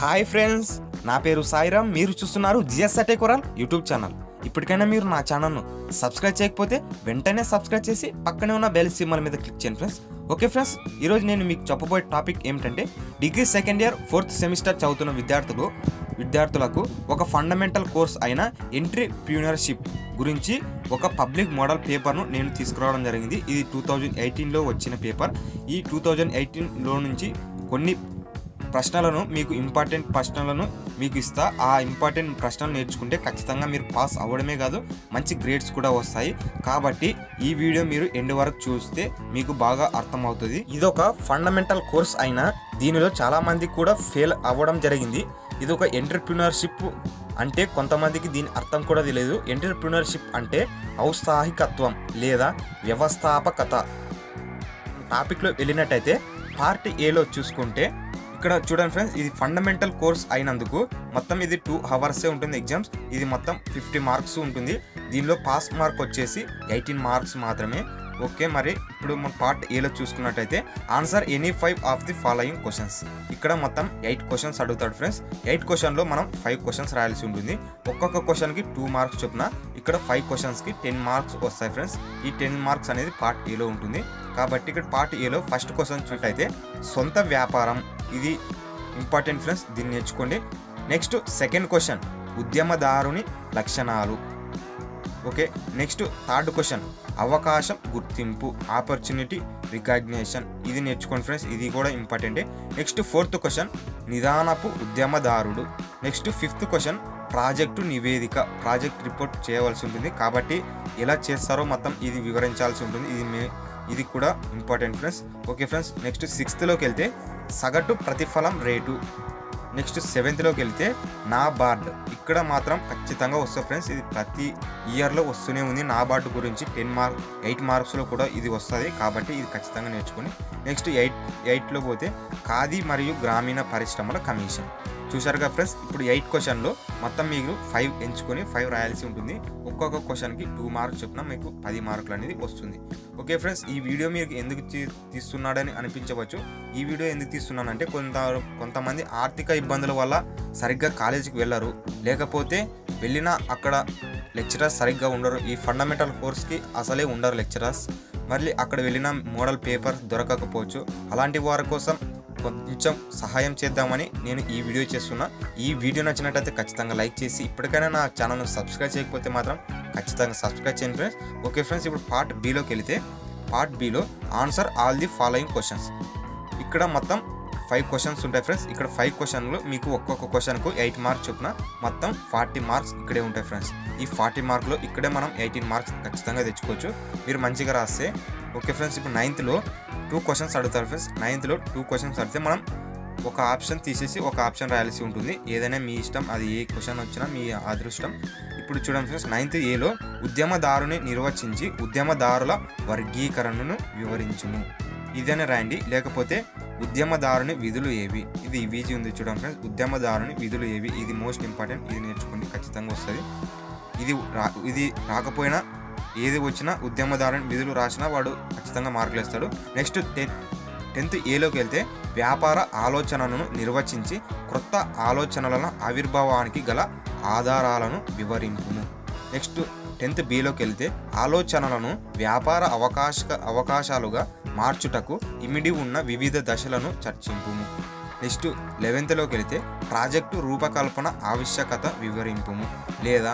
hi friends నా పేరు సాయిరామ్ మీరు చూస్తున్నారు జిఎస్ అటే కొరాల్ యూట్యూబ్ ఛానల్ ఇప్పటికైనా మీరు నా ఛానల్ను సబ్స్క్రైబ్ చేయకపోతే వెంటనే సబ్స్క్రైబ్ చేసి పక్కనే ఉన్న బెల్ సింబల్ మీద క్లిక్ చేయండి ఫ్రెండ్స్ ఓకే ఫ్రెండ్స్ ఈరోజు నేను మీకు చెప్పబోయే టాపిక్ ఏమిటంటే degree second year fourth semester చదువుతున్న విద్యార్థులు విద్యార్థులకు ఒక ఫండమెంటల్ కోర్స్ అయిన ఎంట్రీ ప్యూనర్షిప్ గురించి ఒక పబ్లిక్ మోడల్ పేపర్ను నేను తీసుకురావడం జరిగింది ఇది టూ థౌజండ్ ఎయిటీన్లో వచ్చిన పేపర్ ఈ టూ థౌజండ్ ఎయిటీన్లో నుంచి కొన్ని ప్రశ్నలను మీకు ఇంపార్టెంట్ ప్రశ్నలను మీకు ఇస్తా ఆ ఇంపార్టెంట్ ప్రశ్నలు నేర్చుకుంటే ఖచ్చితంగా మీరు పాస్ అవ్వడమే కాదు మంచి గ్రేడ్స్ కూడా వస్తాయి కాబట్టి ఈ వీడియో మీరు ఎండ్ వరకు చూస్తే మీకు బాగా అర్థమవుతుంది ఇది ఒక ఫండమెంటల్ కోర్స్ అయినా దీనిలో చాలా మంది కూడా ఫెయిల్ అవ్వడం జరిగింది ఇది ఒక ఎంటర్ప్రినర్షిప్ అంటే కొంతమందికి దీని అర్థం కూడా తెలియదు ఎంటర్ప్రినర్షిప్ అంటే ఔత్సాహికత్వం లేదా వ్యవస్థాపకత టాపిక్లో వెళ్ళినట్టయితే పార్ట్ ఏలో చూసుకుంటే ఇక్కడ చూడండి ఫ్రెండ్స్ ఇది ఫండమెంటల్ కోర్స్ అయినందుకు మొత్తం ఇది టూ అవర్సే ఉంటుంది ఎగ్జామ్స్ ఇది మొత్తం ఫిఫ్టీ మార్క్స్ ఉంటుంది దీనిలో పాస్ మార్క్ వచ్చేసి ఎయిటీన్ మార్క్స్ మాత్రమే ఓకే మరి ఇప్పుడు మన పార్ట్ ఏలో చూసుకున్నట్టయితే answer any five of the following questions ఇక్కడ మొత్తం ఎయిట్ క్వశ్చన్స్ అడుగుతాడు ఫ్రెండ్స్ ఎయిట్ క్వశ్చన్లో మనం ఫైవ్ క్వశ్చన్స్ రాయాల్సి ఉంటుంది ఒక్కొక్క క్వశ్చన్కి టూ మార్క్స్ చొప్పున ఇక్కడ ఫైవ్ క్వశ్చన్స్కి టెన్ మార్క్స్ వస్తాయి ఫ్రెండ్స్ ఈ టెన్ మార్క్స్ అనేది పార్ట్ ఏలో ఉంటుంది కాబట్టి ఇక్కడ పార్ట్ ఏలో ఫస్ట్ క్వశ్చన్ చూసినట్టయితే సొంత వ్యాపారం ఇది ఇంపార్టెంట్ ఫ్రెండ్స్ దీన్ని నేర్చుకోండి నెక్స్ట్ సెకండ్ క్వశ్చన్ ఉద్యమదారుని లక్షణాలు ఓకే నెక్స్ట్ థర్డ్ క్వశ్చన్ అవకాశం గుర్తింపు ఆపర్చునిటీ రికగ్నేషన్ ఇది నేర్చుకోండి ఫ్రెండ్స్ ఇది కూడా ఇంపార్టెంటే నెక్స్ట్ ఫోర్త్ క్వశ్చన్ నిదానపు ఉద్యమదారుడు నెక్స్ట్ ఫిఫ్త్ క్వశ్చన్ ప్రాజెక్టు నివేదిక ప్రాజెక్ట్ రిపోర్ట్ చేయవలసి ఉంటుంది కాబట్టి ఎలా చేస్తారో మొత్తం ఇది వివరించాల్సి ఉంటుంది ఇది మే ఇది కూడా important friends okay friends next సిక్స్త్లోకి వెళ్తే సగటు ప్రతిఫలం రేటు నెక్స్ట్ సెవెంత్లోకి వెళ్తే నా బార్డ్ ఇక్కడ మాత్రం ఖచ్చితంగా వస్తుంది ఫ్రెండ్స్ ఇది ప్రతి ఇయర్లో వస్తూనే ఉంది నా బార్డ్ గురించి టెన్ మార్క్ ఎయిట్ మార్క్స్లో కూడా ఇది వస్తుంది కాబట్టి ఇది ఖచ్చితంగా నేర్చుకొని నెక్స్ట్ ఎయిట్ ఎయిట్లో పోతే ఖాదీ మరియు గ్రామీణ పరిశ్రమల కమిషన్ చూశారుగా ఫ్రెండ్స్ ఇప్పుడు ఎయిట్ క్వశ్చన్లో మొత్తం మీరు ఫైవ్ ఎంచుకొని ఫైవ్ రాయాల్సి ఉంటుంది ఒక్కొక్క క్వశ్చన్కి టూ మార్క్స్ చొప్పున మీకు పది మార్కులు అనేది వస్తుంది ఓకే ఫ్రెండ్స్ ఈ వీడియో మీకు ఎందుకు తీ- తీస్తున్నాడని అనిపించవచ్చు ఈ వీడియో ఎందుకు తీస్తున్నానంటే కొంత కొంతమంది ఆర్థిక ఇబ్బందుల వల్ల సరిగ్గా కాలేజీకి వెళ్ళరు లేకపోతే వెళ్ళినా అక్కడ లెక్చరర్స్ సరిగ్గా ఉండరు ఈ ఫండమెంటల్ కోర్స్కి అసలే ఉండరు లెక్చరర్స్ మళ్ళీ అక్కడ వెళ్ళిన మోడల్ పేపర్ దొరకకపోవచ్చు అలాంటి వారి కోసం కొంచెం సహాయం చేద్దామని నేను ఈ వీడియో చేస్తున్నా ఈ వీడియో నచ్చినట్టయితే ఖచ్చితంగా లైక్ చేసి ఇప్పటికైనా నా ఛానల్ను సబ్స్క్రైబ్ చేయకపోతే మాత్రం ఖచ్చితంగా సబ్స్క్రైబ్ చేయండి ఫ్రెండ్స్ ఓకే ఫ్రెండ్స్ ఇప్పుడు పార్ట్ బిలోకి వెళితే పార్ట్ బిలో answer all the following questions ఇక్కడ మొత్తం ఫైవ్ క్వశ్చన్స్ ఉంటాయి ఫ్రెండ్స్ ఇక్కడ ఫైవ్ క్వశ్చన్లు మీకు ఒక్కొక్క క్వశ్చన్కు ఎయిట్ మార్క్స్ చొప్పున మొత్తం ఫార్టీ మార్క్స్ ఇక్కడే ఉంటాయి ఫ్రెండ్స్ ఈ ఫార్టీ మార్క్లో ఇక్కడే మనం ఎయిటీన్ మార్క్స్ ఖచ్చితంగా తెచ్చుకోవచ్చు మీరు మంచిగా రాస్తే ఓకే ఫ్రెండ్స్ ఇప్పుడు నైన్త్లో టూ క్వశ్చన్స్ అడుగుతారు ఫ్రెండ్స్ నైన్త్లో టూ క్వశ్చన్స్ అడిగితే మనం ఒక ఆప్షన్ తీసేసి ఒక ఆప్షన్ రాయాల్సి ఉంటుంది ఏదైనా మీ ఇష్టం అది ఏ క్వశ్చన్ వచ్చినా మీ అదృష్టం ఇప్పుడు చూడండి ఫ్రెండ్స్ నైన్త్ ఏలో ఉద్యమదారుని నిర్వచించి ఉద్యమదారుల వర్గీకరణను వివరించును ఇదనే రాయండి లేకపోతే ఉద్యమదారుని విధులు ఏవి ఇది ఈజీ ఉంది చూడండి ఫ్రెండ్స్ ఉద్యమదారుని విధులు ఏవి ఇది మోస్ట్ ఇంపార్టెంట్ ఇది నేర్చుకోండి ఖచ్చితంగా వస్తుంది ఇది రా ఇది రాకపోయినా ఏది వచ్చినా ఉద్యమదారుని విధులు రాసినా వాడు ఖచ్చితంగా మార్కులు వేస్తాడు నెక్స్ట్ టెన్త్ టెన్త్ ఏలోకి వెళ్తే వ్యాపార ఆలోచనలను నిర్వచించి క్రొత్త ఆలోచనల ఆవిర్భావానికి గల ఆధారాలను వివరింపుము నెక్స్ట్ టెన్త్ బిలోకి వెళ్తే ఆలోచనలను వ్యాపార అవకాశ అవకాశాలుగా మార్చుటకు ఇమిడి ఉన్న వివిధ దశలను చర్చింపుము నెక్స్ట్ లెవెన్త్లోకి వెళితే ప్రాజెక్టు రూపకల్పన ఆవశ్యకత వివరింపుము లేదా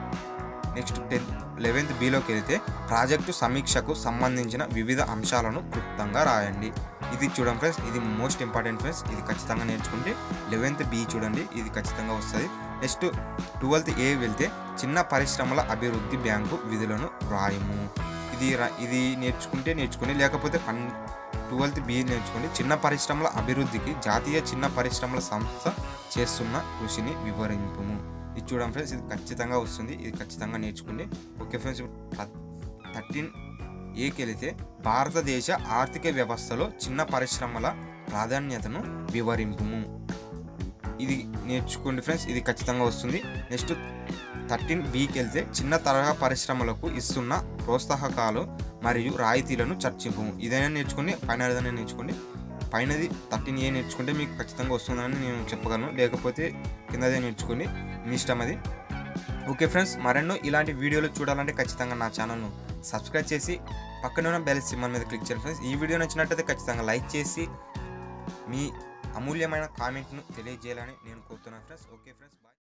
నెక్స్ట్ టెన్త్ లెవెన్త్ బిలోకి వెళితే ప్రాజెక్టు సమీక్షకు సంబంధించిన వివిధ అంశాలను క్లుప్తంగా రాయండి ఇది చూడండి ఫ్రెండ్స్ ఇది మోస్ట్ ఇంపార్టెంట్ ఫ్రెండ్స్ ఇది ఖచ్చితంగా నేర్చుకుంటే లెవెన్త్ బి చూడండి ఇది ఖచ్చితంగా వస్తుంది నెక్స్ట్ ట్వెల్త్ ఏ వెళ్తే చిన్న పరిశ్రమల అభివృద్ధి బ్యాంకు విధులను రాయము ఇది రా- ఇది నేర్చుకుంటే నేర్చుకుని లేకపోతే పన్ ట్వెల్త్ బి నేర్చుకోండి చిన్న పరిశ్రమల అభివృద్ధికి జాతీయ చిన్న పరిశ్రమల సంస్థ చేస్తున్న కృషిని వివరింపుము ఇది చూడండి ఫ్రెండ్స్ ఇది ఖచ్చితంగా వస్తుంది ఇది ఖచ్చితంగా నేర్చుకోండి ఓకే ఫ్రెండ్స్ థర్టీన్ ఏకి వెళితే భారతదేశ ఆర్థిక వ్యవస్థలో చిన్న పరిశ్రమల ప్రాధాన్యతను వివరింపుము ఇది నేర్చుకోండి ఫ్రెండ్స్ ఇది ఖచ్చితంగా వస్తుంది నెక్స్ట్ థర్టీన్ బీకి వెళ్తే చిన్న తరహా పరిశ్రమలకు ఇస్తున్న ప్రోత్సాహకాలు మరియు రాయితీలను చర్చింపు ఇదైనా నేర్చుకోండి పైన ఏదైనా నేర్చుకోండి పైనది థర్టీన్ ఏ నేర్చుకుంటే మీకు ఖచ్చితంగా వస్తుందని నేను చెప్పగలను లేకపోతే కిందదే నేర్చుకోండి మీ ఇష్టం అది ఓకే ఫ్రెండ్స్ మరెన్నో ఇలాంటి వీడియోలు చూడాలంటే ఖచ్చితంగా నా ఛానల్ను సబ్స్క్రైబ్ చేసి పక్కనే ఉన్న బెల్ సింబల్ మీద క్లిక్ చేయండి ఫ్రెండ్స్ ఈ వీడియో నచ్చినట్టయితే ఖచ్చితంగా లైక్ చేసి మీ అమూల్యమైన కామెంట్ను తెలియజేయాలని నేను కోరుతున్నాను ఫ్రెండ్స్ ఓకే ఫ్రెండ్స్ బాయ్